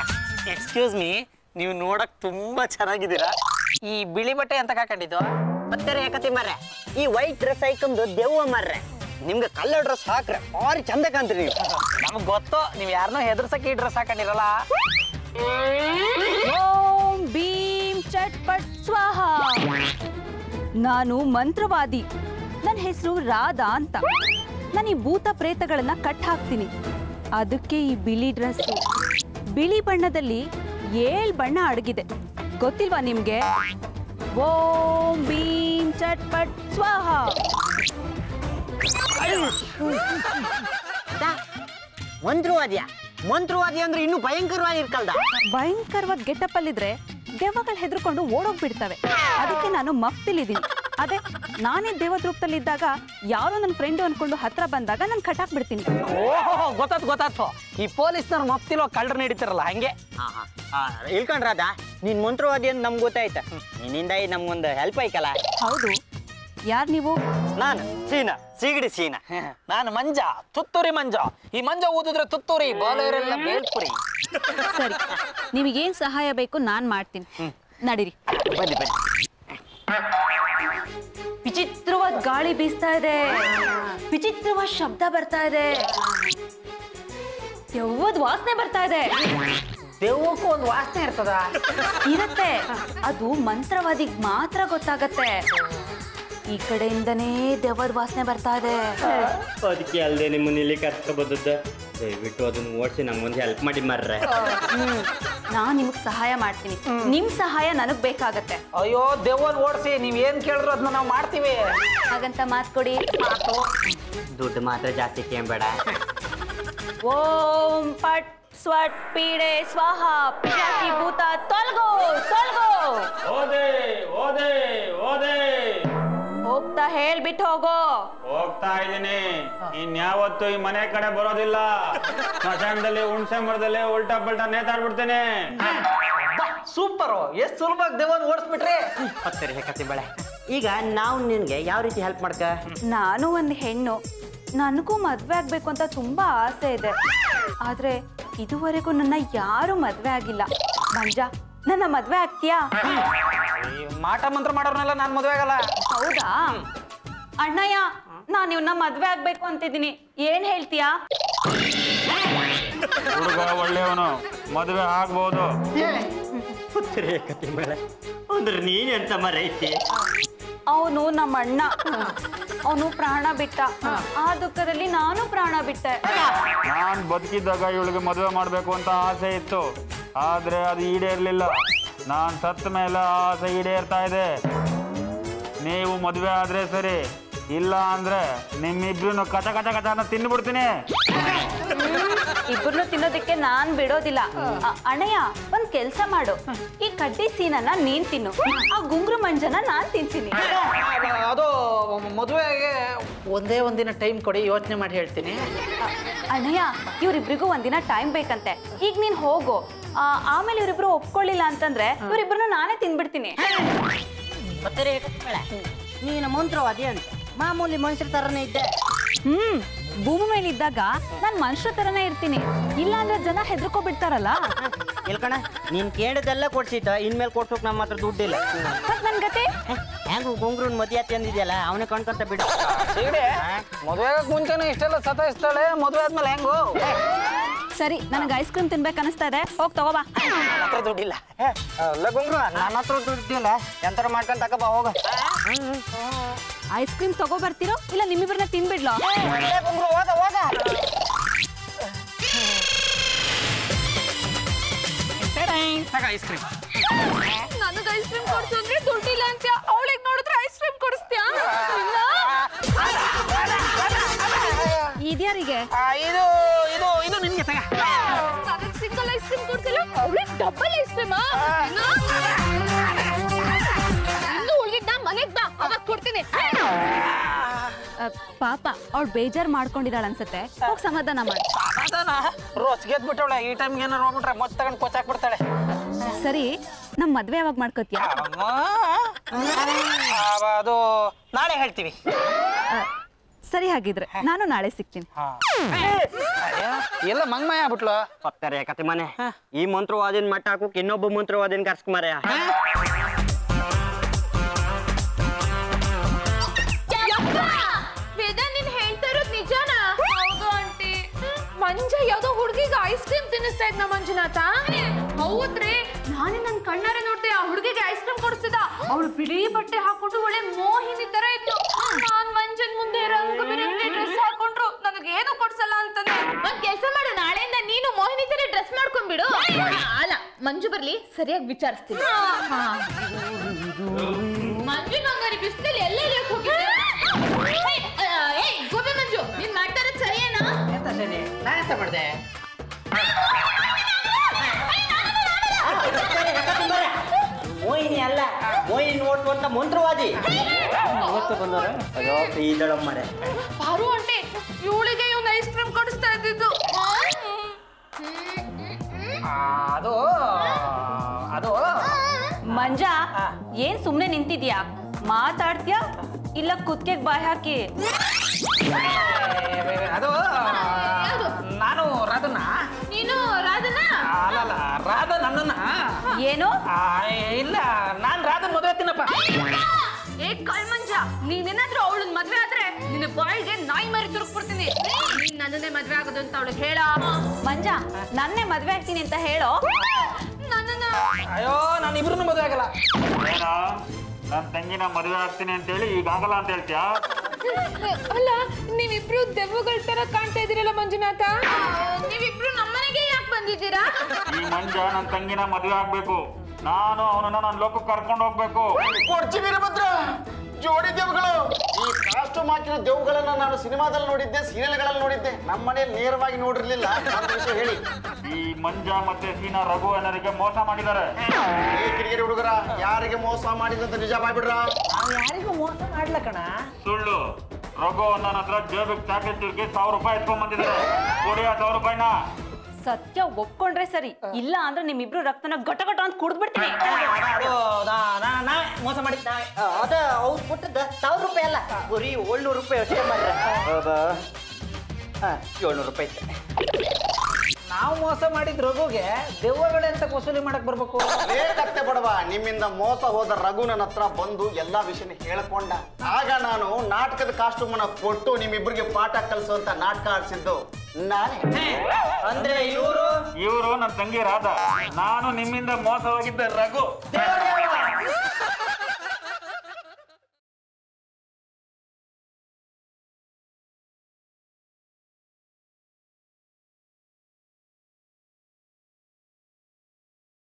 ಎಕ್ಸ್ಕ್ಯೂಸ್ ಮೀ ನೀವು ನೋಡಕ್ ತುಂಬಾ ಚೆನ್ನಾಗಿದ್ದೀರಾ ಈ ಬಿಳಿ ಬಟ್ಟೆ ಅಂತ ಹಾಕೊಂಡಿದ್ದು ಬರ್ತಾರೆ ಯಾಕತಿ ಮಾರ್ರೆ ಈ ವೈಟ್ ಡ್ರೆಸ್ ಹಾಕೊಂಡು ದೆವ್ವ ಮಾರ್ರೆ ನಿಮ್ಗೆ ಕಲರ್ ಡ್ರೆಸ್ ಹಾಕ್ರೆ ಭಾರಿ ಚಂದ ಕಾಣ್ತೀರಿ ನೀವು ನಮಗ್ ಗೊತ್ತು ನೀವ್ ಯಾರನ್ನೋ ಹೆದರ್ಸಕ್ಕೆ ಈ ಡ್ರೆಸ್ ಹಾಕೊಂಡಿರಲ್ಲ ಓಂ ಭೀಮ್ ಚಟ್ಪಟ್ ಸ್ವಾಹ ನಾನು ಮಂತ್ರವಾದಿ ನನ್ನ ಹೆಸರು ರಾಧಾ ಅಂತ ನಾನು ಈ ಭೂತ ಪ್ರೇತಗಳನ್ನ ಕಟ್ ಹಾಕ್ತೀನಿ ಅದಕ್ಕೆ ಈ ಬಿಳಿ ಡ್ರೆಸ್ ಬಿಳಿ ಬಣ್ಣದಲ್ಲಿ ಏಳ್ ಬಣ್ಣ ಅಡಗಿದೆ ಗೊತ್ತಿಲ್ವಾ ನಿಮ್ಗೆ ಓಂ ಭೀಮ್ ಚಟ್ಪಟ್ ಸ್ವಾಹ ಮಂತ್ರವಾದಿಯ ಮಂತ್ರವಾದಿ ಅಂದ್ರೆ ಇನ್ನೂ ಭಯಂಕರವಾಗಿ ಇರ್ಕಲ್ದ ಭಯಂಕರವಾದ ಗೆಟಪ್ ಅಲ್ಲಿದ್ರೆ ದೆವ್ವಗಳು ಹೆದರ್ಕೊಂಡು ಓಡೋಗ್ಬಿಡ್ತವೆ ಅದಕ್ಕೆ ನಾನು ಮಫ್ತಿಲಿದ್ದೀನಿ ಅದೇ ನಾನೇ ದೇವದ ರೂಪದಲ್ಲಿದ್ದಾಗ ಯಾರೋ ನನ್ನ ಫ್ರೆಂಡು ಅನ್ಕೊಂಡು ಹತ್ರ ಬಂದಾಗ ನಾನು ಕಟಾಕ್ ಬಿಡ್ತೀನಿ ಓಹೋ ಗೊತ್ತಾತ್ ಗೊತ್ತಾತು ಈ ಪೊಲೀಸ್ನವ್ರು ಮಪ್ತಿಲೋ ಕಳ್ಳರು ನಡೀತಿರಲ್ಲ ಹಂಗೆ ಇಳ್ಕೊಂಡ್ರಾದ ನೀನ್ ಮಂತ್ರವಾದಿ ಅಂತ ನಮ್ಗೆ ಗೊತ್ತಾಯ್ತ ನಿನ್ನಿಂದ ಈ ನಮ್ಗೊಂದು ಹೆಲ್ಪ್ ಆಯ್ಕಲ್ಲ ಹೌದು ಯಾರು ನೀವು ನಾನು ಸೀನಾ ಸಿಗಡಿ ಸೀನಾ ನಾನು ಮಂಜ ತುತ್ತೂರಿ ಮಂಜ ಈ ಮಂಜ ಊದಿದ್ರೆ ತುತ್ತೂರಿ ಬಾಲವರೆಲ್ಲ ಬೇಲ್ಪುರಿ ಸರಿ ನಿಮಗೇನು ಸಹಾಯ ಬೇಕು ನಾನು ಮಾಡ್ತೀನಿ ನಡೀರಿ ಬನ್ನಿ ಬನ್ನಿ ವಿಚಿತ್ರವಾದ ಗಾಳಿ ಬೀಸ್ತಾ ಇದೆ ವಿಚಿತ್ರವಾದ ಶಬ್ದ ಬರ್ತಾ ಇದೆ ಯವ್ವದ್ ವಾಸನೆ ಬರ್ತಾ ಇದೆ ದೆವ್ವಕ್ಕೂ ಒಂದು ವಾಸನೆ ಇರ್ತದ ಇರತ್ತೆ ಅದು ಮಂತ್ರವಾದಿಗ್ ಮಾತ್ರ ಗೊತ್ತಾಗತ್ತೆ ಈ ಕಡೆಯಿಂದನೇ ದೆವ್ವದ ವಾಸನೆ ಬರ್ತಾ ಇದೆ ಅದಕ್ಕೆ ಅಲ್ಲದೆ ನಿಮ್ಮನ್ನ ಇಲ್ಲಿ ಕರ್ಸ್ಕೊ ಬಂದದ್ದ ದಯವಿಟ್ಟು ಅದನ್ನ ಓಡಿಸಿ ನಮ್ಗೊಂದು ಹೆಲ್ಪ್ ಮಾಡಿ ಮಾರ್ರೆ ನಾನ್ ನಿಮಗ್ ಸಹಾಯ ಮಾಡ್ತೀನಿ ನಿಮ್ ಸಹಾಯ ನನಗ್ ಬೇಕಾಗತ್ತೆ ಅಯ್ಯೋ ದೆವ್ವನ್ ಓಡಿಸಿ ನೀವ್ ಏನ್ ಕೇಳಿದ್ರು ಅದನ್ನ ನಾವು ಮಾಡ್ತೀವಿ ಹಾಗಂತ ಮಾತ್ ಕೊಡಿ ದುಡ್ಡು ಮಾತ್ರ ಜಾಸ್ತಿ ಕೇಳಬೇಡ ಓಂ ಪಟ್ ಸ್ವಟ್ ಪೀಡೆ ಸ್ವಾಹ ಪಿಶಾಚಿ ಭೂತ ತೊಲ್ಗೋ ತೊಲ್ಗೋ ಓದೆ ಓದೆ ಓದೆ ಹೋಗ್ತಾ ಹೇಳ್ಬಿಟ್ಟು ಹೋಗೋ ಹೋಗ್ತಾ ಇದ್ದೀನಿ ಇನ್ಯಾವತ್ತು ಈ ಮನೆ ಕಡೆ ಬರೋದಿಲ್ಲ ಸ್ಮಶಾನದಲ್ಲಿ ಹುಣ್ಸೆ ಮರದಲ್ಲಿ ಉಲ್ಟಾ ಪಲ್ಟಾ ನೇತಾಡ್ಬಿಡ್ತೇನೆ ಸೂಪರ್ ಎಷ್ಟ್ ಸುಲಭವಾಗಿ ದೆವ್ವನ್ ಓಡಿಸ್ಬಿಟ್ರಿ ಹತ್ತರಿ ಹೇಕತಿ ಬೆಳೆ ಈಗ ನಾವು ನಿನ್ಗೆ ಯಾವ ರೀತಿ ಹೆಲ್ಪ್ ಮಾಡ್ಕ ನಾನು ಒಂದು ಹೆಣ್ಣು ನನಗೂ ಮದ್ವೆ ಆಗ್ಬೇಕು ಅಂತ ತುಂಬಾ ಆಸೆ ಇದೆ ಆದ್ರೆ ಇದುವರೆಗೂ ನನ್ನ ಯಾರು ಮದ್ವೆ ಆಗಿಲ್ಲ ಮಂಜ ನನ್ನ ಮದ್ವೆ ಆಗ್ತೀಯಾ ಈ ಮಾಟ ಮಂತ್ರ ಮಾಡೋರ್ನೆಲ್ಲ ನಾನ್ ಮದ್ವೆ ಆಗಲ್ಲ ಹೌದಾ ಅಣ್ಣಯ್ಯ ನಾನು ಇವನ್ನ ಮದ್ವೆ ಆಗ್ಬೇಕು ಅಂತಿದ್ದೀನಿ ಏನ್ ಹೇಳ್ತೀಯಾ ಹುಡುಗ ಒಳ್ಳೆಯವನು ಮದುವೆ ಆಗ್ಬೋದು ಹತ್ತರಿ ಕತಿ ಮೇಲೆ ಅಂದ್ರೆ ನೀನೆಂತ ಮರೈತಿ ಅವನು ನಮ್ಮ ಅಣ್ಣ ಅವನು ಪ್ರಾಣ ಬಿಟ್ಟ ಆ ದುಃಖದಲ್ಲಿ ನಾನು ಪ್ರಾಣ ಬಿಟ್ಟೆ ನಾನ್ ಬದುಕಿದ್ದಾಗ ಇವಳಿಗೆ ಮದುವೆ ಮಾಡ್ಬೇಕು ಅಂತ ಆಸೆ ಇತ್ತು ಆದ್ರೆ ಅದು ಈಡೇರ್ಲಿಲ್ಲ ನಾನ್ ಸತ್ತ ಮೇಲೆ ಆ ಆಸೆ ಈಡೇರ್ತಾ ಇದೆ ನೀವು ಮದುವೆ ಆದ್ರೆ ಸರಿ ಇಲ್ಲ ಅಂದ್ರೆ ನಿಮ್ಮಿಬ್ರು ಕಚ ಕಚ ಕಚ ಅಂತ ತಿಂದ್ಬಿಡ್ತೀನಿ ಇಬ್ಬರನ್ನು ತಿನ್ನೋದಕ್ಕೆ ನಾನ್ ಬಿಡೋದಿಲ್ಲ ಅ- ಅಣ್ಣಯ್ಯ ಒಂದ್ ಕೆಲ್ಸ ಮಾಡು ಈ ಕಡ್ಡಿ ಸೀನನ್ನ ನೀನ್ ತಿನ್ನು ಆ ಗುಂಗ್ರು ಮಂಜನ ನಾನ್ ತಿಂತೀನಿ ಅದು ಮದುವೆಗೆ ಒಂದೇ ಒಂದಿನ ಟೈಮ್ ಕೊಡಿ ಯೋಚನೆ ಮಾಡಿ ಹೇಳ್ತೀನಿ ಅ- ಅಣ್ಣಯ್ಯ ಇವ್ರಿಬ್ರಿಗೂ ಒಂದಿನ ಟೈಮ್ ಬೇಕಂತೆ ಈಗ ನೀನ್ ಹೋಗು ಆ, ಆಮೇಲೆ ಇವ್ರಿಬ್ರು ಒಪ್ಕೊಳ್ಳಿಲ್ಲ ಅಂತಂದ್ರೆ ಇವ್ರಿಬ್ರು ನಾನೇ ತಿನ್ಬಿಡ್ತೀನಿ ಹತ್ತರಿ ಹೇಕತಿ ಬೆಳೆ ನೀನು ಮಂತ್ರವಾದಿ ಅಂತ ಮಾಮೂಲಿ ಮನುಷ್ಯರ ತರನೇ ಇದ್ದೆ ಹ್ಮ್ ಭೂಮಿ ಮೇಲೆ ಇದ್ದಾಗ ನಾನ್ ಮನುಷ್ಯ ತರನೇ ಇರ್ತೀನಿ ಇಲ್ಲ ಅಂದ್ರೆ ಜನ ಹೆದರ್ಕೊಬಿಡ್ತಾರಲ್ಲ ಇಲ್ಕಣ ನೀನ್ ಕೇಳಿದೆಲ್ಲ ಕೊಡ್ಸಿದ್ದ ಇನ್ಮೇಲೆ ಕೊಡ್ಸೋಕ್ ನಮ್ಮ ಹತ್ರ ದುಡ್ಡಿಲ್ಲ ಮತ್ ನನ್ ಗತಿ ಹೆಂಗ ಗುಂಗ್ರನ್ ಮದ್ವೆ ಆತಿ ಅಂದಿದ್ಯಲ್ಲ ಅವನೇ ಕಣ್ಕೊಂತ ಬಿಡು ಸೀಗಡಿ ಮದುವೆ ಆಗಕ್ ಮುಂಚೆನೂ ಇಷ್ಟೆಲ್ಲ ಸತಾಯಿಸ್ತಾಳೆ ಮದುವೆ ಆದ್ಮೇಲೆ ಹೆಂಗು ಸರಿ ನನಗೆ ಐಸ್ ಕ್ರೀಮ್ ತಿನ್ಬೇಕು ಅನಿಸ್ತಾ ಇದೆ ಹೋಗ್ ತಗೋಬಾ ಹತ್ರ ದುಡ್ಡಿಲ್ಲ ಅಲ್ಲ ಗುಂಗ್ರು ನನ್ನ ಹತ್ರ ದುಡ್ಡಿಲ್ಲ ಎಂತಾರ ಮಾಡ್ಕೊಂಡ್ ತಗೋಬಾ ಹೋಗ ಐಸ್ ಕ್ರೀಮ್ ತಗೋ ಬರ್ತೀರೋ ಇಲ್ಲ ನಿಮ್ಮಿಬ್ರನ್ನ ತಿನ್ಬಿಡ್ಲೋ ಗುಂಗ್ರು ಹೋಗ ಹೋಗ ಐಸ್ ಕ್ರೀಮ್ ನನಗೆ ಐಸ್ ಕ್ರೀಮ್ ಕೊಡ್ಸು ಅಂದ್ರೆ ದುಡ್ಡಿಲ್ಲ ಅಂತ ಅವಳಿಗೆ ನೋಡಿದ್ರೆ ಐಸ್ ಕ್ರೀಮ್ ಕೊಡಿಸ್ತೀಯಾ ಇದ್ಯಾರಿಗೆ ಇದು ಇದು ಇದು ನಿನ್ಗೆ ತಗ ನನಗೆ ಸಿಂಗಲ್ ಐಸ್ ಕ್ರೀಮ್ ಕೊಡ್ತಿಲ್ಲ ಅವಳಿಗೆ ಡಬಲ್ ಐಸ್ ಕ್ರೀಮಾ ಇನ್ನು ಉಳಿದಿದ್ದ ಮನೆಗ್ ಬಾ ಅವಾಗ ಕೊಡ್ತೀನಿ ಅ, ಪಾಪ ಅವ್ಳು ಬೇಜಾರ್ ಮಾಡ್ಕೊಂಡಿದ್ದಾಳ ಅನ್ಸತ್ತೆ ಹೋಗ್ ಸಮಾಧಾನ ಮಾಡಿ ಸಮಾಧಾನ ರೋಸ್ ಗೆದ್ಬಿಟ್ಟವಳೆ ಈ ಟೈಮ್ಗೆ ಏನಾರು ಹೋಗ್ಬಿಟ್ರೆ ಮೊತ್ತ ತಗೊಂಡು ಕೊಚ್ಚಾಕ್ಬಿಡ್ತಾಳೆ ಸರಿ ನಮ್ ಮದ್ವೆ ಯಾವಾಗ ಮಾಡ್ಕೋತೀಯ ಅಮ್ಮ. ಆ, ಅದು ನಾಳೆ ಹೇಳ್ತೀವಿ ಸರಿ ಹಾಗಿದ್ರೆ ನಾನು ನಾಳೆ ಸಿಗ್ತೀನಿ ಅಯ್ಯೋ, ಎಲ್ಲ ಮಂಗ್ಮಯ ಆಗ್ಬಿಟ್ಲು ಹತ್ತಾರೆ ಕತೆ ಮನೆ ಈ ಮಂತ್ರವಾದಿನ ಮಟ್ಟ ಹಾಕೋಕ್ ಇನ್ನೊಬ್ಬ ಮಂತ್ರವಾದಿನ ಕರ್ಸ್ಕೊಂಬಾರ ಮಂಜುನಾಥ ಹೌದ್ರಿ ನಾನೇ ನನ್ ಕಣ್ಣಾರೆ ನೋಡ್ದೆ ಆ ಹುಡುಗಿಗೆ ಐಸ್ ಕ್ರೀಮ್ ಕೊಡಿಸ್ತಿದ್ದ ಅವಳು ಬಿಳಿ ಬಟ್ಟೆ ಹಾಕೊಂಡು ಒಳ್ಳೆ ಮೋಹಿನಿ ತರ ಇತ್ತು ನಾನ್ ಮಂಜನ್ ಮುಂದೆ ರಂಗ ಬಿರಂಗಿ ಡ್ರೆಸ್ ಹಾಕೊಂಡ್ರು ನನಗೇನು ಕೊಡ್ಸಲ್ಲ ಅಂತಂದೆ ಒಂದ್ ಕೆಲಸ ಮಾಡು ನಾಳೆಯಿಂದ ನೀನು ಮೋಹಿನಿ ತರ ಡ್ರೆಸ್ ಮಾಡ್ಕೊಂಡ್ಬಿಡು ಅಲ್ಲ ಮಂಜು ಬರ್ಲಿ ಸರಿಯಾಗಿ ವಿಚಾರಿಸ್ತೀನಿ ಹಾ. ಮಂಜು ನಂಗಾರಿ ಬಿಸಿಲಲ್ಲಿ ಎಲ್ಲೆಲ್ಲಿ ಹೋಗಿದ್ದೆ ಏಯ್, ಆ, ಏಯ್ ಗೋಬಿ ಮಂಜು ನೀನ್ ಮಾಡ್ತಾ ಇರೋದ್ ಸರಿಯೇನಾ ಎಂತ ಸರಿ ನಾನೆಂತ ಮಾಡಿದೆ ಮೋಹಿನಿ ಅಲ್ಲ ಮೋಹಿನಿ ನೋಡ್ತು ಅಂತ ಮಂತ್ರವಾದಿ ಇವತ್ತು ಬಂದವ್ರೆ ಅಯ್ಯೋ ಪ್ರೀದಳಮ್ಮರೆ ಪಾರು ಆಂಟಿ ಇವಳಿಗೆ ಇವ್ನ ಐಸ್ ಕ್ರೀಮ್ ಕೊಡಿಸ್ತಾ ಇದ್ದಿದ್ದು ಅದು ಅದು ಮಂಜ ಏನ್ ಸುಮ್ನೆ ನಿಂತಿದ್ಯಾ ಮಾತಾಡ್ತ್ಯಾ ಇಲ್ಲ ಕುತ್ಕೆಗ್ ಬಾಯ್ ಹಾಕಿ ಅದು ನಾನು ರಾಧನ ನೀನು ರಾಧನ ಅಲ್ಲಲ್ಲ ರಾಧ ನನ್ನನ್ನ ಏನು ಆ, ಇಲ್ಲ ನಾನ್ ರಾಧನ್ ಮದುವೆ ಆಗ್ತೀನಪ್ಪ ಏ ಕಳ್ಮಂಜ ನೀನೇನಾದ್ರೂ ಅವಳನ್ ಮದ್ವೆ ಆದ್ರೆ ನಿನ್ನ ಬಾಯಿಗೆ ನಾಯಿ ಮರಿ ತುರುಕ್ಬಿಡ್ತೀನಿ ನೀನ್ ನನ್ನನ್ನೇ ಮದ್ವೆ ಆಗೋದು ಅಂತ ಅವಳಿಗೆ ಹೇಳ ಮಂಜ ನನ್ನೇ ಮದ್ವೆ ಆಗ್ತೀನಿ ಅಂತ ಹೇಳೋ ನನ್ನನ್ನ ಅಯ್ಯೋ ನಾನು ಇಬ್ರು ಮದುವೆ ಆಗಲ್ಲ ಏನ ನನ್ನ ತಂಗಿನ ಮದುವೆ ಆಗ್ತೀನಿ ಅಂತೇಳಿ ಈಗ ಆಗಲ್ಲ ಅಂತ ಹೇಳ್ತೀಯಾ ಅಲ್ಲ ನೀವಿಬ್ರು ದೆವ್ವಗಳ ತರ ಕಾಣ್ತಾ ಇದೀರಲ್ಲ ಮಂಜುನಾಥ ನೀವಿಬ್ರು ನಮ್ಮನೆಗೆ ಯಾಕೆ ಬಂದಿದ್ದೀರಾ ಈ ಮಂಜ ನನ್ನ ತಂಗಿನ ಮದುವೆ ಆಗ್ಬೇಕು ನಾನು ಅವನನ್ನ ನನ್ನ ಲೋಕಕ್ಕೆ ಕರ್ಕೊಂಡು ಹೋಗ್ಬೇಕು ಕೊಡ್ಚಿ ವೀರಭದ್ರ ಜೋಡಿ ದೆವ್ಗಳು ಈ ಕಾಸ್ಟ್ಯೂಮ್ ಹಾಕಿರೋ ದೆವ್ಗಳನ್ನ ನಾನು ಸಿನಿಮಾದಲ್ಲಿ ನೋಡಿದ್ದೆ ಸೀರಿಯಲ್ಗಳಲ್ಲಿ ನೋಡಿದ್ದೆ ನಮ್ಮ ಮನೆಯಲ್ಲಿ ನೇರವಾಗಿ ನೋಡಿರ್ಲಿಲ್ಲ ಒಂದು ವಿಷಯ ಹೇಳಿ ಈ ಮಂಜ ಮತ್ತೆ ಸೀನಾ ರಘು ಅನ್ನೋರಿಗೆ ಮೋಸ ಮಾಡಿದ್ದಾರೆ ಏ ಕಿರಿಕಿರಿ ಹುಡುಗರ ಯಾರಿಗೆ ಮೋಸ ಮಾಡಿದಂತ ನಿಜ ಮಾಡ್ಬಿಡ್ರ ನಾವು ಯಾರಿಗೂ ಮೋಸ ಮಾಡ್ಲ ಕಣ ಸುಳ್ಳು ರಘು ನನ್ನ ಹತ್ರ ಜೇಬಿಗೆ ಚಾಕ್ಲೇಟ್ ತಿರುಗಿ ಸಾವಿರ ರೂಪಾಯಿ ಎತ್ಕೊಂಡ್ ಬಂದಿದ್ದಾರೆ ಕೊಡಿ ಆ ಸಾವಿರ ರೂಪಾಯಿನ ಸತ್ಯ ಒಪ್ಕೊಂಡ್ರೆ ಸರಿ ಇಲ್ಲ ಅಂದ್ರೆ ನಿಮ್ಮಿಬ್ರು ರಕ್ತನ ಗಟ ಗಟ ಅಂತ ಕುಡ್ದ್ಬಿಡ್ತೀನಿ ಅದು ನಾ- ನಾ- ನಾವೇ ಮೋಸ ಮಾಡಿದ್ದ ಅದ ಅವ್ರು ಕೊಟ್ಟದ್ದ ಸಾವಿರ ರೂಪಾಯಿ ಅಲ್ಲ ಬರೀ ಏಳ್ನೂರು ರೂಪಾಯಿ ಅಷ್ಟೇ ಮಾಡ್ರ ಏಳ್ನೂರು ರೂಪಾಯಿ ಇತ್ತು ನಾವು ಮೋಸ ಮಾಡಿದ ರಘುಗೆ ದೆವ್ವಗಳೆಂತ ವಸೂಲಿ ಮಾಡಕ್ ಬರ್ಬೇಕು ಬೇಕತ್ತೆ ಬಡವ ನಿಮ್ಮಿಂದ ಮೋಸ ಹೋದ ರಘು ನನ್ನ ಹತ್ರ ಬಂದು ಎಲ್ಲಾ ವಿಷಯನ ಹೇಳ್ಕೊಂಡ ಆಗ ನಾನು ನಾಟಕದ ಕಾಸ್ಟ್ಯೂಮ್ ಅನ್ನ ಕೊಟ್ಟು ನಿಮ್ಮಿಬ್ಬರಿಗೆ ಪಾಠ ಕಲಿಸುವಂತ ನಾಟಕ ಆಡ್ಸಿದ್ದು ನಾನೇ ಅಂದ್ರೆ ಇವರು ಇವರು ನನ್ನ ತಂಗಿ ರಾಧ ನಾನು ನಿಮ್ಮಿಂದ ಮೋಸ ಹೋಗಿದ್ದೆ ರಘು ದೇವ್ರೇ